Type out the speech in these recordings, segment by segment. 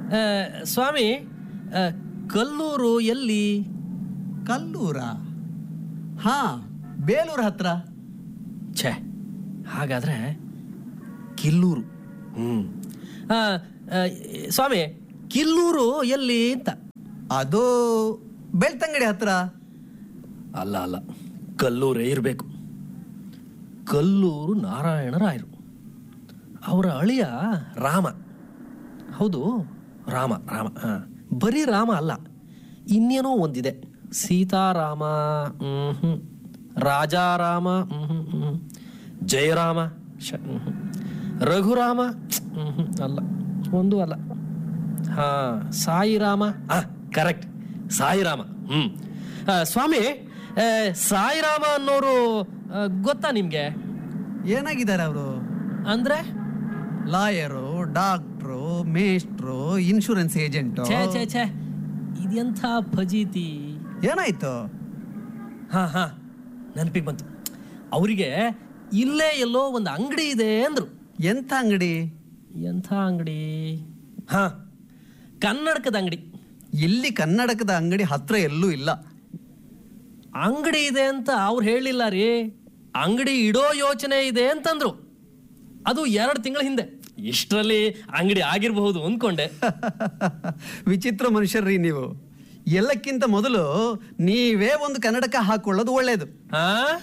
ಆ, ಸ್ವಾಮಿ ಆ, ಕಲ್ಲೂರು ಎಲ್ಲಿ ಕಲ್ಲೂರ ಹಾ ಬೇಲೂರು ಹತ್ರ ಛೇ ಹಾಗಾದ್ರೆ ಕಿಲ್ಲೂರು ಹ್ಮ್ ಆ, ಆ, ಸ್ವಾಮಿ ಕಿಲ್ಲೂರು ಎಲ್ಲಿ ಅಂತ ಅದು ಬೆಳ್ತಂಗಡಿ ಹತ್ರ ಅಲ್ಲ ಅಲ್ಲ ಕಲ್ಲೂರೇ ಇರಬೇಕು ಕಲ್ಲೂರು ನಾರಾಯಣರಾಯರು ಅವರ ಅಳಿಯ ರಾಮ ಹೌದು ರಾಮ ರಾಮ ಹಾಂ ಬರೀ ರಾಮ ಅಲ್ಲ ಇನ್ನೇನೋ ಒಂದಿದೆ ಸೀತಾರಾಮ ಹ್ಞೂ ರಾಜಾರಾಮ ಹ್ಞೂ ಜಯರಾಮ ಶ ಹ್ಞೂ ರಘುರಾಮ ಹ್ಞೂ ಅಲ್ಲ ಒಂದು ಅಲ್ಲ ಹಾ ಸಾಯಿರಾಮ ಆ ಕರೆಕ್ಟ್ ಸಾಯಿರಾಮ ಹ್ಮ್ ಆ, ಸ್ವಾಮಿ ಆ, ಸಾಯಿರಾಮ ಅನ್ನೋರು ಆ, ಗೊತ್ತಾ ನಿಮ್ಗೆ ಏನಾಗಿದ್ದಾರೆ ಅವರು ಅಂದ್ರೆ ಲಾಯರು ಡಾಕ್ಟ್ರು ಮೇಸ್ಟ್ರು ಇನ್ಶೂರೆನ್ಸ್ ಏಜೆಂಟು ಛೇ ಛೇ ಛೇ ಇದೆಂಥ ಫಜೀತಿ ಏನಾಯ್ತು ಹಾ ಹಾ ನೆನಪಿಗೆ ಬಂತು ಅವರಿಗೆ ಇಲ್ಲೇ ಎಲ್ಲೋ ಒಂದು ಅಂಗಡಿ ಇದೆ ಅಂದ್ರು ಎಂಥ ಅಂಗಡಿ ಎಂಥ ಅಂಗಡಿ ಹಾ ಕನ್ನಡಕದ ಅಂಗಡಿ ಇಲ್ಲಿ ಕನ್ನಡಕದ ಅಂಗಡಿ ಹತ್ರ ಎಲ್ಲೂ ಇಲ್ಲ ಅಂಗಡಿ ಇದೆ ಅಂತ ಅವ್ರು ಹೇಳಿಲ್ಲ ರೀ ಅಂಗಡಿ ಇಡೋ ಯೋಚನೆ ಇದೆ ಅಂತಂದ್ರು ಅದು ಎರಡು ತಿಂಗಳ ಹಿಂದೆ ಇಷ್ಟರಲ್ಲಿ ಅಂಗಡಿ ಆಗಿರಬಹುದು ಅಂದ್ಕೊಂಡೆ ವಿಚಿತ್ರ ಮನುಷ್ಯರ್ರಿ ನೀವು ಎಲ್ಲಕ್ಕಿಂತ ಮೊದಲು ನೀವೇ ಒಂದು ಕನ್ನಡಕ ಹಾಕೊಳ್ಳೋದು ಒಳ್ಳೇದು ಹಾ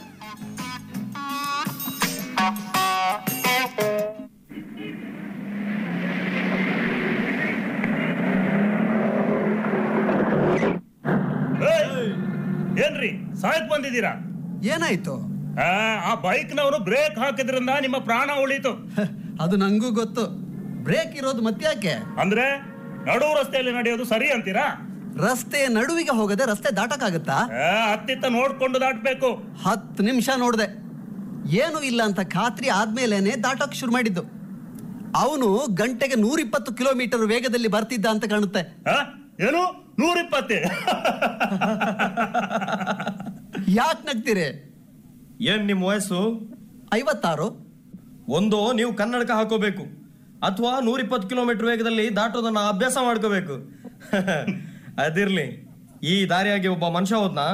ಏಯ್! ಏನ್ರಿ ಸಾಯಕ್ ಬಂದಿದ್ದೀರಾ ಏನಾಯ್ತು ಆ, ಆ ಬೈಕ್ನವರು ಬ್ರೇಕ್ ಹಾಕಿದ್ರಿಂದ ನಿಮ್ಮ ಪ್ರಾಣ ಉಳೀತು ಅದು ನಂಗೂ ಗೊತ್ತು ಬ್ರೇಕ್ ಇರೋದು ಮತ್ತ್ಯಾಕೆ ಅಂದ್ರೆ ನಡು ರಸ್ತೆಯಲ್ಲಿ ನಡೆಯೋದು ಸರಿ ಅಂತೀರಾ ರಸ್ತೆ ನಡುವಿಗೆ ಹೋಗದೆ ರಸ್ತೆ ದಾಟಕ್ಕಾಗತ್ತಾ ಆ, ಅತ್ತಿತ್ತ ನೋಡ್ಕೊಂಡು ದಾಟ್ಬೇಕು ಹತ್ತು ನಿಮಿಷ ನೋಡ್ದೆ ಏನು ಇಲ್ಲ ಅಂತ ಖಾತ್ರಿ ಆದ್ಮೇಲೇನೆ ದಾಟಕ್ ಶುರು ಮಾಡಿದ್ದು ಅವನು ಗಂಟೆಗೆ ನೂರಿಪ್ಪತ್ತು ಕಿಲೋಮೀಟರ್ ವೇಗದಲ್ಲಿ ಬರ್ತಿದ್ದ ಅಂತ ಕಾಣುತ್ತೆ ಆ, ಏನು ನೂರಿಪ್ಪತ್ತೆ ಯಾಕೆ ನಗ್ತೀರಿ ಏನ್ ನಿಮ್ಮ ವಯಸ್ಸು ಐವತ್ತಾರು ಒಂದು ನೀವು ಕನ್ನಡಕ ಹಾಕೋಬೇಕು ಅಥವಾ ನೂರಿಪ್ಪತ್ತು ಕಿಲೋಮೀಟರ್ ವೇಗದಲ್ಲಿ ದಾಟೋದನ್ನ ಅಭ್ಯಾಸ ಮಾಡ್ಕೋಬೇಕು ಅದಿರ್ಲಿ ಈ ದಾರಿಯಾಗಿ ಒಬ್ಬ ಮನುಷ್ಯ ಹೋದ್ನಾ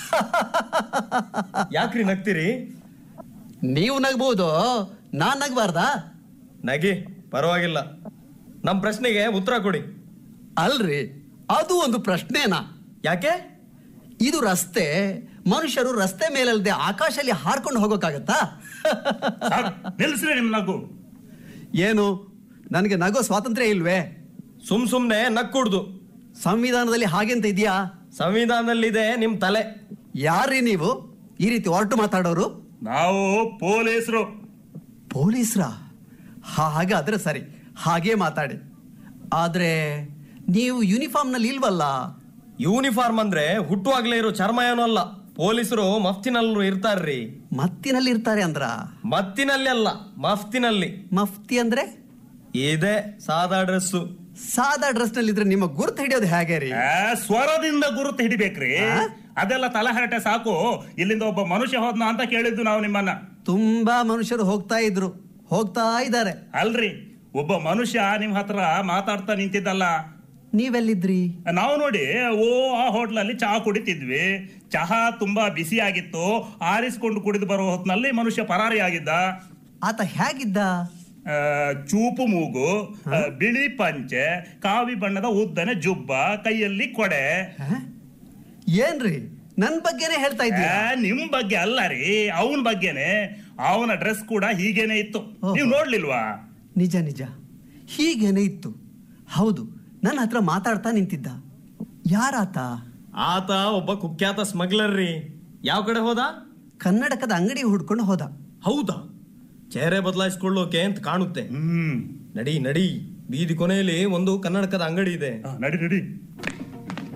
ಯಾಕ್ರಿ ನಗ್ತೀರಿ ನೀವು ನಗ್ಬೋದು ನಾನ್ ನಗ್ಬಾರ್ದಾ ನಗಿ ಪರವಾಗಿಲ್ಲ ನಮ್ಮ ಪ್ರಶ್ನೆಗೆ ಉತ್ತರ ಕೊಡಿ ಅಲ್ರಿ ಅದು ಒಂದು ಪ್ರಶ್ನೆನಾ ಯಾಕೆ ಇದು ರಸ್ತೆ ಮನುಷ್ಯರು ರಸ್ತೆ ಮೇಲಲ್ಲದೆ ಆಕಾಶದಲ್ಲಿ ಹಾರ್ಕೊಂಡು ಹೋಗೋಕ್ಕಾಗತ್ತಾ ಸಾಕ್, ನಿಲ್ಸ್ರಿ ನಿಮ್ ನಗು ಏನು ನನಗೆ ನಗೋ ಸ್ವಾತಂತ್ರ್ಯ ಇಲ್ವೇ ಸುಮ್ ಸುಮ್ನೆ ನಕ್ಕುಡ್ದು ಸಂವಿಧಾನದಲ್ಲಿ ಹಾಗೆಂತ ಇದೆಯಾ ಸಂವಿಧಾನದಲ್ಲಿದೆ ನಿಮ್ ತಲೆ ಯಾರ್ರೀ ನೀವು ಈ ರೀತಿ ಹೊರಟು ಮಾತಾಡೋರು ನಾವು ಪೊಲೀಸರು ಪೊಲೀಸ್ರಾ ಹಾಗಾದ್ರೆ ಸರಿ ಹಾಗೇ ಮಾತಾಡಿ ಆದ್ರೆ ನೀವು ಯೂನಿಫಾರ್ಮ್ನಲ್ಲಿ ಇಲ್ವಲ್ಲ ಯೂನಿಫಾರ್ಮ್ ಅಂದ್ರೆ ಹುಟ್ಟುವಾಗ್ಲೇ ಇರೋ ಚರ್ಮ ಏನೂ ಅಲ್ಲ ಪೊಲೀಸರು ಮಫ್ತಿನಲ್ಲೂ ಇರ್ತಾರ್ರಿ ಮತ್ತಿನಲ್ಲಿ ಇರ್ತಾರೆ ಅಂದ್ರ ಮತ್ತಿನಲ್ಲಿ ಅಲ್ಲ ಮಫ್ತಿನಲ್ಲಿ ಮಫ್ತಿ ಅಂದ್ರೆ ಇದೆ ಸಾದಾ ಡ್ರೆಸ್ಸು ಸಾದಾ ಡ್ರೆಸ್ ನಲ್ಲಿ ಇದ್ರೆ ನಿಮ್ಮ ಗುರುತು ಹಿಡಿಯೋದು ಹೇಗೆ ರೀ ಆ, ಸ್ವರದಿಂದ ಗುರುತು ಹಿಡಿಬೇಕ್ರಿ ಅದೆಲ್ಲ ತಲಹರಟೆ ಸಾಕು ಇಲ್ಲಿಂದ ಒಬ್ಬ ಮನುಷ್ಯ ಹೋದ್ನ ಅಂತ ಕೇಳಿದ್ದು ನಾವು ನಿಮ್ಮನ್ನ ತುಂಬಾ ಮನುಷ್ಯರು ಹೋಗ್ತಾ ಇದ್ರು ಹೋಗ್ತಾ ಇದ್ದಾರೆ ಅಲ್ರಿ ಒಬ್ಬ ಮನುಷ್ಯ ನಿಮ್ ಹತ್ರ ಮಾತಾಡ್ತಾ ನಿಂತಿದ್ದಲ್ಲ ನೀವೆಲ್ಲಿದ್ರಿ ನಾವು ನೋಡಿ ಓ ಆ ಹೋಟ್ಲಲ್ಲಿ ಚಹಾ ಕುಡಿತಿದ್ವಿ ಚಹಾ ತುಂಬಾ ಬಿಸಿ ಆಗಿತ್ತು ಆರಿಸ್ಕೊಂಡು ಕುಡಿದು ಬರೋ ಹೊತ್ನಲ್ಲಿ ಮನುಷ್ಯ ಪರಾರಿ ಆಗಿದ್ದ ಆತ ಹೇಗಿದ್ದ ಆ, ಚೂಪು ಮೂಗು ಆ, ಬಿಳಿ ಪಂಚೆ ಕಾವಿ ಬಣ್ಣದ ಉದ್ದನೆ ಜುಬ್ಬ ಕೈಯಲ್ಲಿ ಕೊಡೆ ಹ? ಏನ್ರಿ ನನ್ ಬಗ್ಗೆನೇ ಹೇಳ್ತಾ ಆ, ಇದ್ದೀರಾ ನಿಮ್ ಬಗ್ಗೆ ಅಲ್ಲ ರೀ ಅವನ ಬಗ್ಗೆನೆ ಅವನ ಡ್ರೆಸ್ ಕೂಡ ಹೀಗೇನೆ ಇತ್ತು ಓಹೋ. ನೀವು ನೋಡ್ಲಿಲ್ವಾ ನಿಜ ನಿಜ ಹೀಗೇನೆ ಇತ್ತು ಹೌದು ನನ್ನ ಹತ್ರ ಮಾತಾಡ್ತಾ ನಿಂತಿದ್ದ ಯಾರಾತ ಆತ ಒಬ್ಬ ಕುಖ್ಯಾತ ಸ್ಮಗ್ಲರ್ ರೀ ಯಾವ ಕಡೆ ಹೋದ ಕನ್ನಡಕದ ಅಂಗಡಿ ಹುಡ್ಕೊಂಡು ಹೋದ ಹೌದಾ ಚೇರೆ ಬದಲಾಯಿಸ್ಕೊಳ್ಳೋಕೆ ಅಂತ ಕಾಣುತ್ತೆ ಹ್ಮ್ ನಡಿ ನಡಿ ಬೀದಿ ಕೊನೆಯಲ್ಲಿ ಒಂದು ಕನ್ನಡಕದ ಅಂಗಡಿ ಇದೆ ಆ, ನಡಿ ನಡಿ